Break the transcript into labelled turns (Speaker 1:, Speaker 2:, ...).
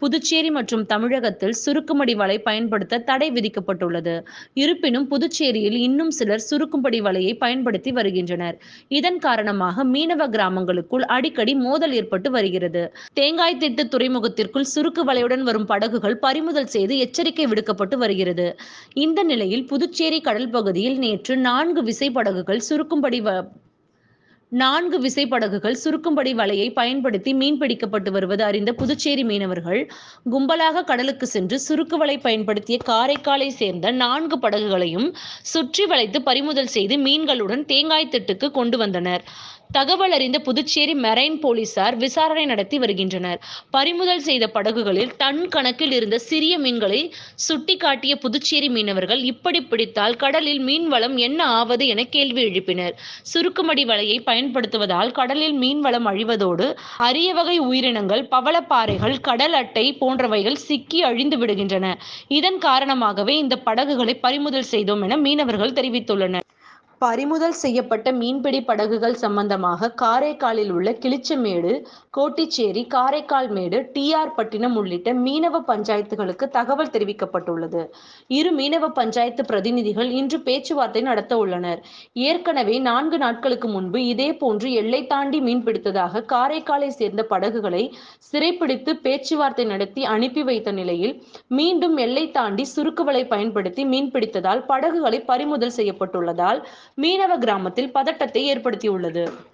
Speaker 1: புதுச்சேரி மற்றும் தமிழகத்தில் சுருக்குமடி வலை பயன்படுத்த தடை விதிக்கப்பட்டுள்ளது இருப்பினும் புதுச்சேரியில் இன்னும் சிலர் சுருக்கும்படி வலையை பயன்படுத்தி வருகின்றனர் இதன் காரணமாக மீனவ கிராமங்களுக்குள் அடிக்கடி மோதல் ஏற்பட்டு வருகிறது தேங்காய் திட்டு துறைமுகத்திற்குள் சுருக்கு வலையுடன் வரும் படகுகள் பறிமுதல் செய்து எச்சரிக்கை விடுக்கப்பட்டு வருகிறது இந்த நிலையில் புதுச்சேரி கடல் பகுதியில் நேற்று நான்கு விசைப்படகுகள் சுருக்கும்படி வ நான்கு விசைப்படகுகள் சுருக்கும்படி வலையை பயன்படுத்தி மீன் பிடிக்கப்பட்டு வருவது அறிந்த புதுச்சேரி மீனவர்கள் கும்பலாக கடலுக்கு சென்று சுருக்கு வலை பயன்படுத்திய காரைக்காலை சேர்ந்த நான்கு படகுகளையும் சுற்றி வளைத்து பறிமுதல் செய்து மீன்களுடன் தேங்காய் திட்டுக்கு கொண்டு வந்தனர் தகவல் அறிந்த புதுச்சேரி மெரைன் போலீசார் விசாரணை நடத்தி வருகின்றனர் பறிமுதல் செய்த படகுகளில் டன் கணக்கில் இருந்த சிறிய மீன்களை சுட்டிக்காட்டிய புதுச்சேரி மீனவர்கள் இப்படி பிடித்தால் கடலில் மீன் வளம் என்ன ஆவது என கேள்வி எழுப்பினர் சுருக்குமடி வலையை பயன்படுத்துவதால் கடலில் மீன் வளம் அழிவதோடு அரிய வகை உயிரினங்கள் பவளப்பாறைகள் கடல் அட்டை போன்றவைகள் சிக்கி அழிந்து விடுகின்றன இதன் காரணமாகவே இந்த படகுகளை பறிமுதல் செய்தோம் என மீனவர்கள் தெரிவித்துள்ளனர் பறிமுதல் செய்யப்பட்ட மீன்பிடி படகுகள் சம்பந்தமாக காரைக்காலில் உள்ள கிளிச்சமேடு கோட்டிச்சேரி காரைக்கால் மேடு டிஆர் பட்டினம் உள்ளிட்ட மீனவ பஞ்சாயத்துகளுக்கு தகவல் தெரிவிக்கப்பட்டுள்ளது இரு மீனவ பஞ்சாயத்து பிரதிநிதிகள் இன்று பேச்சுவார்த்தை நடத்த உள்ளனர் ஏற்கனவே நான்கு நாட்களுக்கு முன்பு இதே போன்று எல்லை தாண்டி மீன் பிடித்ததாக காரைக்காலை சேர்ந்த படகுகளை சிறைப்பிடித்து பேச்சுவார்த்தை நடத்தி அனுப்பி வைத்த நிலையில் மீண்டும் எல்லை தாண்டி சுருக்குவலை பயன்படுத்தி மீன் பிடித்ததால் படகுகளை பறிமுதல் செய்யப்பட்டுள்ளதால் மீனவ கிராமத்தில் பதட்டத்தை ஏற்படுத்தியுள்ளது